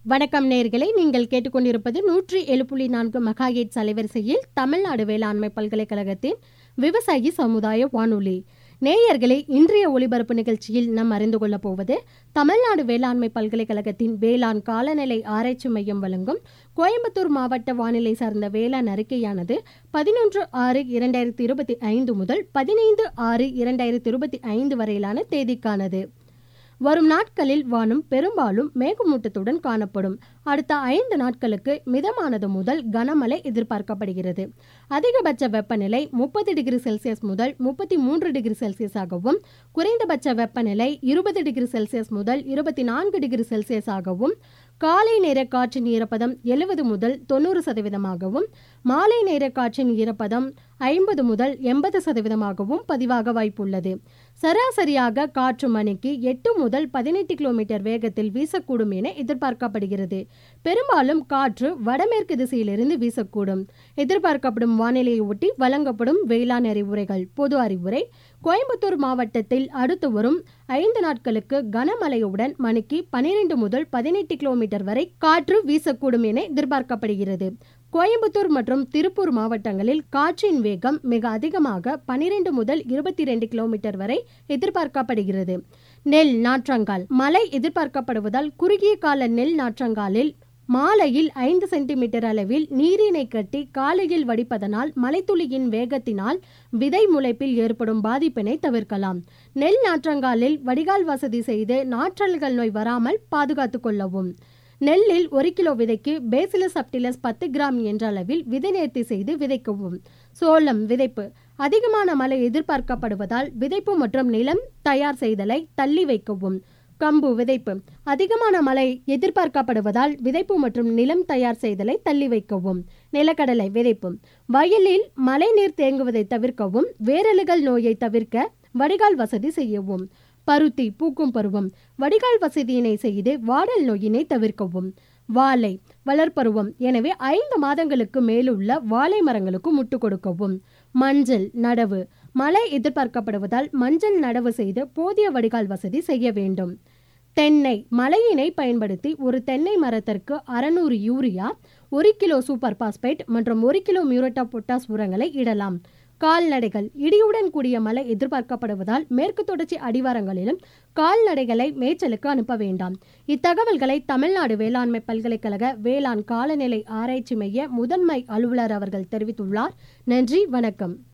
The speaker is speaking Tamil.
வணக்கம் நேயர்களே நீங்கள் கேட்டுக்கொண்டிருப்பது நூற்றி ஏழு புள்ளி நான்கு மெகாஹெட்ஸ் அலைவரிசையில் தமிழ்நாடு வேளாண்மை பல்கலைக்கழகத்தின் விவசாயி சமுதாய வானொலி நேயர்களே இன்றைய ஒளிபரப்பு நிகழ்ச்சியில் நாம் அறிந்து கொள்ளப் போவது தமிழ்நாடு வேளாண்மை பல்கலைக்கழகத்தின் வேளாண் காலநிலை ஆராய்ச்சி மையம் வழங்கும் கோயம்புத்தூர் மாவட்ட வானிலை சார்ந்த வேளாண் அறிக்கையானது பதினொன்று ஆறு இரண்டாயிரத்தி இருபத்தி ஐந்து முதல் பதினைந்து ஆறு இரண்டாயிரத்தி இருபத்தி ஐந்து வரையிலான தேதிக்கானது வரும் நாட்களில் வானம் பெரும்பாலும் மேகமூட்டத்துடன் காணப்படும் அடுத்த ஐந்து நாட்களுக்கு மிதமானது முதல் கனமழை எதிர்பார்க்கப்படுகிறது அதிகபட்ச வெப்பநிலை முப்பது டிகிரி செல்சியஸ் முதல் முப்பத்தி மூன்று டிகிரி செல்சியஸாகவும் குறைந்தபட்ச வெப்பநிலை இருபது டிகிரி செல்சியஸ் முதல் இருபத்தி நான்கு டிகிரி செல்சியஸாகவும் காலை நேர காற்றின் ஈரப்பதம் எழுபது முதல் தொண்ணூறு சதவீதமாகவும் மாலை நேர காற்றின் ஈரப்பதம் ஐம்பது முதல் எண்பது சதவீதமாகவும் பதிவாக வாய்ப்புள்ளது சராசரியாக காற்று மணிக்கு எட்டு முதல் பதினெட்டு கிலோமீட்டர் வேகத்தில் வீசக்கூடும் என எதிர்பார்க்கப்படுகிறது பெரும்பாலும் காற்று வடமேற்கு திசையிலிருந்து வீசக்கூடும் எதிர்பார்க்கப்படும் வானிலையை ஒட்டி வழங்கப்படும் வேளாண் அறிவுரைகள் பொது அறிவுரை கோயம்புத்தூர் மாவட்டத்தில் அடுத்து வரும் ஐந்து நாட்களுக்கு கனமழையுடன் மணிக்கு பனிரெண்டு முதல் பதினெட்டு கிலோமீட்டர் வரை காற்று வீசக்கூடும் என எதிர்பார்க்கப்படுகிறது கோயம்புத்தூர் மற்றும் திருப்பூர் மாவட்டங்களில் காற்றின் வேகம் மிக அதிகமாக பனிரெண்டு முதல் இருபத்தி ரெண்டு கிலோமீட்டர் வரை எதிர்பார்க்கப்படுகிறது நெல் நாற்றங்கால் மழை எதிர்பார்க்கப்படுவதால் குறுகிய கால நெல் நாற்றங்காலில் மாலையில் ஐந்து சென்டிமீட்டர் அளவில் நீரினை கட்டி காலையில் வடிப்பதனால் மலைத்துளியின் வேகத்தினால் விதை முளைப்பில் ஏற்படும் பாதிப்பினை தவிர்க்கலாம் நெல் நாற்றங்காலில் வடிகால் வசதி செய்து நாற்றல்கள் நோய் வராமல் பாதுகாத்துக் கொள்ளவும் நெல்லில் ஒரு கிலோ விதைக்கு பேசிலஸ் அப்டிலஸ் பத்து கிராம் என்ற அளவில் விதை நேர்த்தி செய்து விதைக்கவும் சோளம் விதைப்பு அதிகமான மழை எதிர்பார்க்கப்படுவதால் விதைப்பு மற்றும் நிலம் தயார் செய்தலை தள்ளி வைக்கவும் கம்பு விதைப்பு அதிகமான மழை எதிர்பார்க்கப்படுவதால் விதைப்பு மற்றும் நிலம் தயார் செய்தலை தள்ளி வைக்கவும் நிலக்கடலை விதைப்பு வயலில் மழை நீர் தேங்குவதை தவிர்க்கவும் வேரலுகள் நோயை தவிர்க்க வடிகால் வசதி செய்யவும் பருத்தி பூக்கும் பருவம் வடிகால் வசதியினை செய்து வாடல் நோயினை தவிர்க்கவும் வாழை வளர்ப்பருவம் எனவே ஐந்து மாதங்களுக்கு மேலுள்ள வாழை மரங்களுக்கு முட்டு கொடுக்கவும் மஞ்சள் நடவு மழை எதிர்பார்க்கப்படுவதால் மஞ்சள் நடவு செய்து போதிய வடிகால் வசதி செய்ய வேண்டும் தென்னை மழையினை பயன்படுத்தி ஒரு தென்னை மரத்திற்கு அறநூறு யூரியா ஒரு கிலோ சூப்பர் பாஸ்பேட் மற்றும் ஒரு கிலோ மியூரட்டா பொட்டாஸ் உரங்களை இடலாம் கால்நடைகள் இடியுடன் கூடிய மழை எதிர்பார்க்கப்படுவதால் மேற்கு தொடர்ச்சி அடிவாரங்களிலும் கால்நடைகளை மேய்ச்சலுக்கு அனுப்ப வேண்டாம் இத்தகவல்களை தமிழ்நாடு வேளாண்மை பல்கலைக்கழக வேளாண் காலநிலை ஆராய்ச்சி மைய முதன்மை அலுவலர் அவர்கள் தெரிவித்துள்ளார் நன்றி வணக்கம்